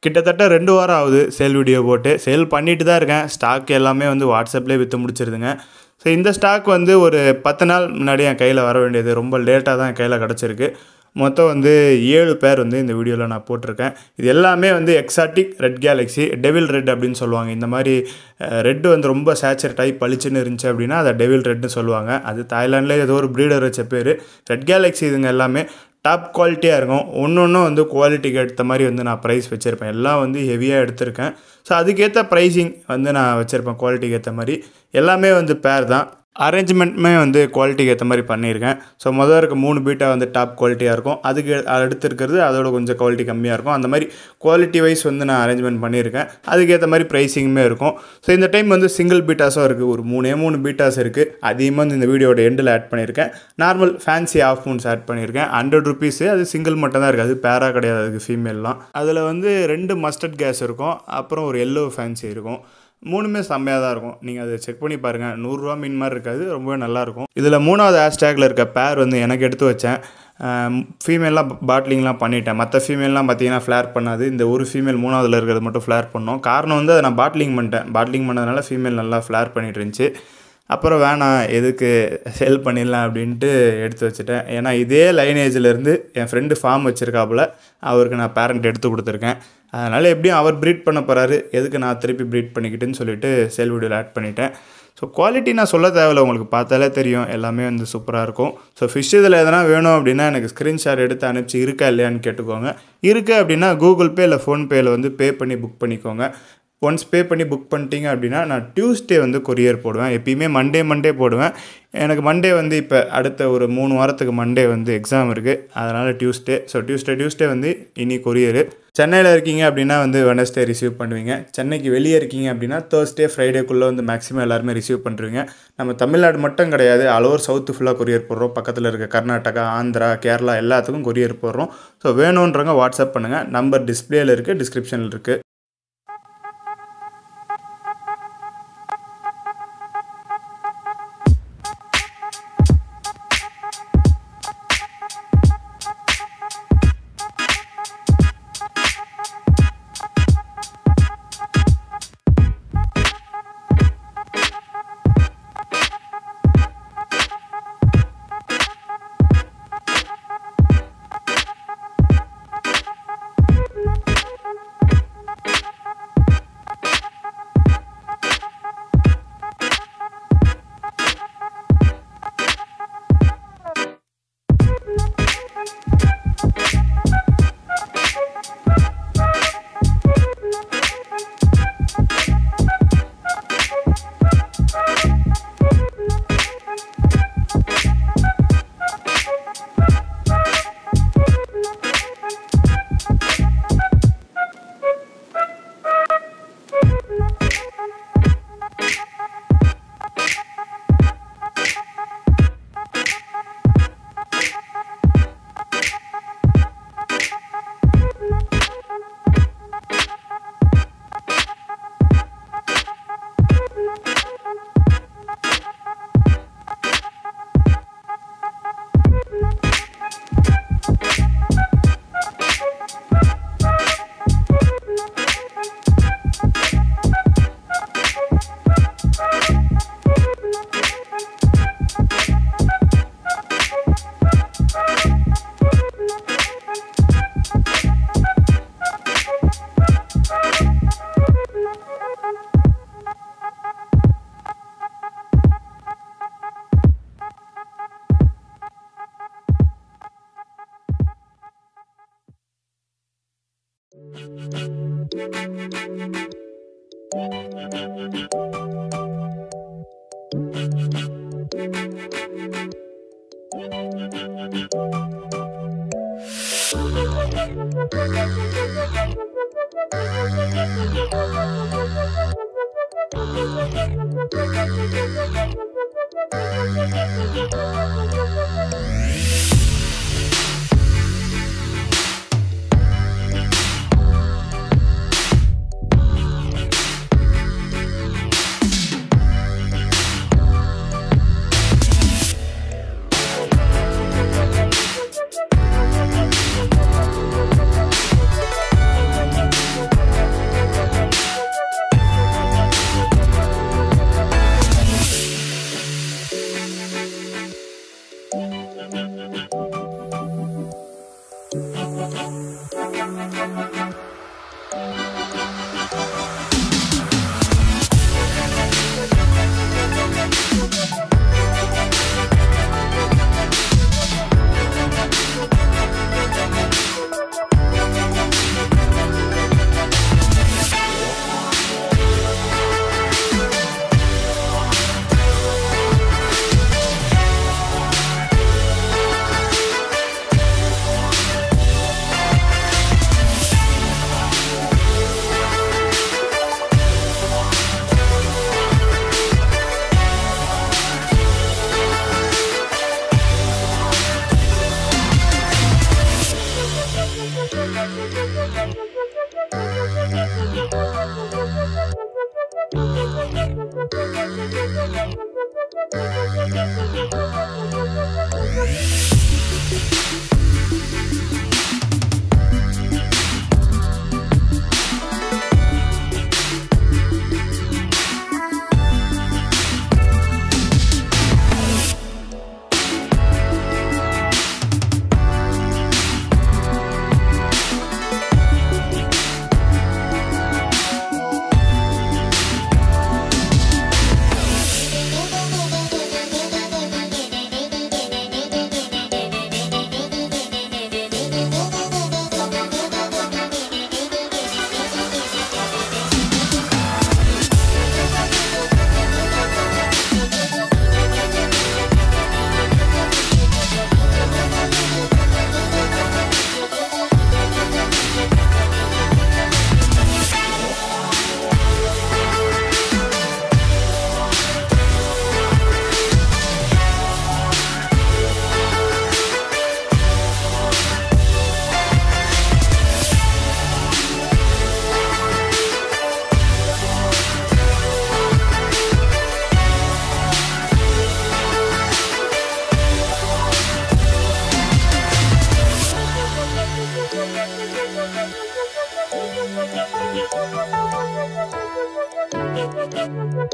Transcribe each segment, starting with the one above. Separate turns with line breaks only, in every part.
கிட்டத்தட்ட ரெண்டு வாரம் ஆகுது சேல் வீடியோ போட்டு சேல் பண்ணிட்டு தான் இருக்கேன் ஸ்டாக் எல்லாமே வந்து வாட்ஸ்அப்லேயே விற்று முடிச்சிருதுங்க ஸோ இந்த ஸ்டாக் வந்து ஒரு பத்து நாள் முன்னாடி என் கையில் வர வேண்டியது ரொம்ப லேட்டாக தான் என் கையில் கிடச்சிருக்கு மொத்தம் வந்து ஏழு பேர் வந்து இந்த வீடியோவில் நான் போட்டிருக்கேன் இது எல்லாமே வந்து exotic red galaxy devil red அப்படின்னு சொல்லுவாங்க இந்த மாதிரி ரெட்டு வந்து ரொம்ப சேச்சர் டைப் பளிச்சுன்னு இருந்துச்சு அப்படின்னா அதை டெவில் ரெட்னு சொல்லுவாங்க அது தாய்லாண்டில் ஏதோ ஒரு ப்ரீடர் வச்ச பேர் ரெட் கேலக்ஸி இதுங்க எல்லாமே டாப் குவாலிட்டியாக இருக்கும் ஒன்று ஒன்றும் வந்து குவாலிட்டிக்கு ஏற்ற மாதிரி வந்து நான் ப்ரைஸ் வச்சுருப்பேன் எல்லாம் வந்து ஹெவியாக எடுத்திருக்கேன் ஸோ அதுக்கேற்ற ப்ரைஸிங் வந்து நான் வச்சுருப்பேன் குவாலிட்டிக்கு ஏற்ற மாதிரி எல்லாமே வந்து பேர் தான் அரேஞ்ச்மெண்ட்டுமே வந்து குவாலிட்டிக்கு ஏற்ற மாதிரி பண்ணியிருக்கேன் ஸோ முதல்ல இருக்க மூணு பீட்டா வந்து டாப் குவாலிட்டியாக இருக்கும் அதுக்கு அடுத்து இருக்கிறது அதோட கொஞ்சம் குவாலிட்டி கம்மியாக இருக்கும் அந்த மாதிரி குவாலிட்டி வைஸ் வந்து நான் அரேஞ்ச்மெண்ட் பண்ணியிருக்கேன் அதுக்கேற்ற மாதிரி ப்ரைஸிங்குமே இருக்கும் ஸோ இந்த டைம் வந்து சிங்கிள் பீட்டாஸும் இருக்குது ஒரு மூணே மூணு பீட்டாஸ் இருக்குது அதிகமாக வந்து இந்த வீடியோட எண்டில் ஆட் பண்ணியிருக்கேன் normal fancy of moons add பண்ணியிருக்கேன் ஹண்ட்ரட் ருபீஸு அது சிங்கிள் மட்டும் தான் இருக்குது அது பேராக கிடையாது அதுக்கு ஃபீமேல்லாம் அதில் வந்து ரெண்டு மஸ்டர்ட் கேஸ் இருக்கும் அப்புறம் ஒரு எல்லோ ஃபேன்சி இருக்கும் மூணுமே செம்மையாக தான் இருக்கும் நீங்கள் அதை செக் பண்ணி பாருங்கள் நூறுரூவா மீன் மாதிரி இருக்காது ரொம்பவே நல்லாயிருக்கும் இதில் மூணாவது ஹேஷ்டேக்கில் இருக்க பேர் வந்து எனக்கு எடுத்து வச்சேன் ஃபீமேல்லாம் பாட்லிங்லாம் பண்ணிட்டேன் மற்ற ஃபீமேல்லாம் பார்த்தீங்கன்னா ஃப்ளேர் பண்ணாது இந்த ஒரு ஃபீமேல் மூணாவதுல இருக்கிறது மட்டும் ஃப்ளேர் பண்ணோம் காரணம் வந்து அதை நான் பாட்லிங் பண்ணிட்டேன் பாட்லிங் பண்ணதுனால ஃபீமேல் நல்லா ஃப்ளேர் பண்ணிட்டு இருந்துச்சு அப்புறம் வேணாம் எதுக்கு செல் பண்ணிடலாம் அப்படின்ட்டு எடுத்து வச்சுட்டேன் ஏன்னா இதே லைனேஜிலேருந்து என் ஃப்ரெண்டு ஃபார்ம் வச்சுருக்காப்புல அவருக்கு நான் பேரண்ட் எடுத்து கொடுத்துருக்கேன் அதனால் எப்படியும் அவர் ப்ரீட் பண்ண போகிறாரு எதுக்கு நான் திருப்பி ப்ரீட் பண்ணிக்கிட்டுன்னு சொல்லிட்டு செல் வீடியோவில் ஆட் பண்ணிட்டேன் ஸோ குவாலிட்டி நான் சொல்ல தேவையில்ல உங்களுக்கு பார்த்தாலே தெரியும் எல்லாமே வந்து சூப்பராக இருக்கும் ஸோ ஃபிஷ் இதில் எதனா வேணும் அப்படின்னா எனக்கு ஸ்க்ரீன்ஷாட் எடுத்து அனுப்பிச்சு இருக்கா இல்லையான்னு கேட்டுக்கோங்க இருக்குது அப்படின்னா கூகுள் பே இல்லை ஃபோன்பேயில் வந்து பே பண்ணி புக் பண்ணிக்கோங்க ஒன்ஸ் பே பண்ணி புக் பண்ணிட்டீங்க அப்படின்னா நான் டியூஸ்டே வந்து கொரியர் போடுவேன் எப்பயுமே மண்டே மண்டே போடுவேன் எனக்கு மண்டே வந்து இப்போ அடுத்த ஒரு மூணு வாரத்துக்கு மண்டே வந்து எக்ஸாம் இருக்குது அதனால் டியூஸ்டே ஸோ டியூஸ்டே டியூஸ்டே வந்து இனி கொரியரு சென்னையில் இருக்கீங்க அப்படின்னா வந்து வெனஸ்டே ரிசீவ் பண்ணுவீங்க சென்னைக்கு வெளியே இருக்கீங்க அப்படின்னா தேர்ஸ்டே ஃப்ரைடேக்குள்ளே வந்து மேக்ஸிமம் எல்லாருமே ரிசீவ் பண்ணுறீங்க நம்ம தமிழ்நாடு மட்டும் கிடையாது ஆல் ஓவர் சவுத்து ஃபுல்லாக கொரியர் போடுறோம் பக்கத்தில் இருக்க கர்நாடகா ஆந்திரா கேரளா எல்லாத்துக்கும் கொரியர் போடுறோம் ஸோ வேணுன்றவங்க வாட்ஸ்அப் பண்ணுங்கள் நம்பர் டிஸ்பிளேயில் இருக்குது டிஸ்கிரிப்ஷனில் இருக்குது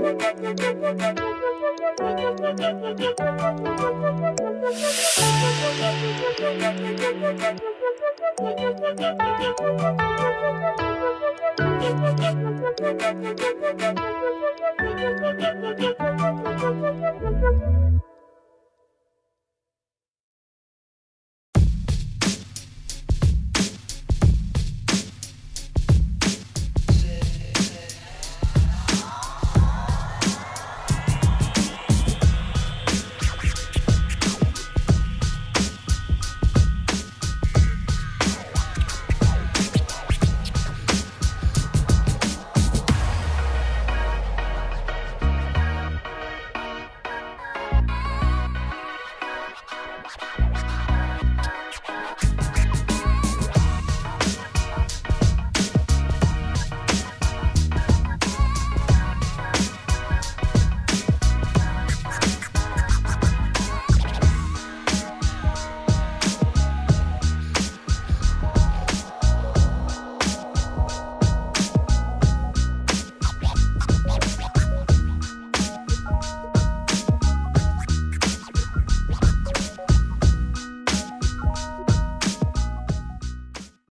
Thank you.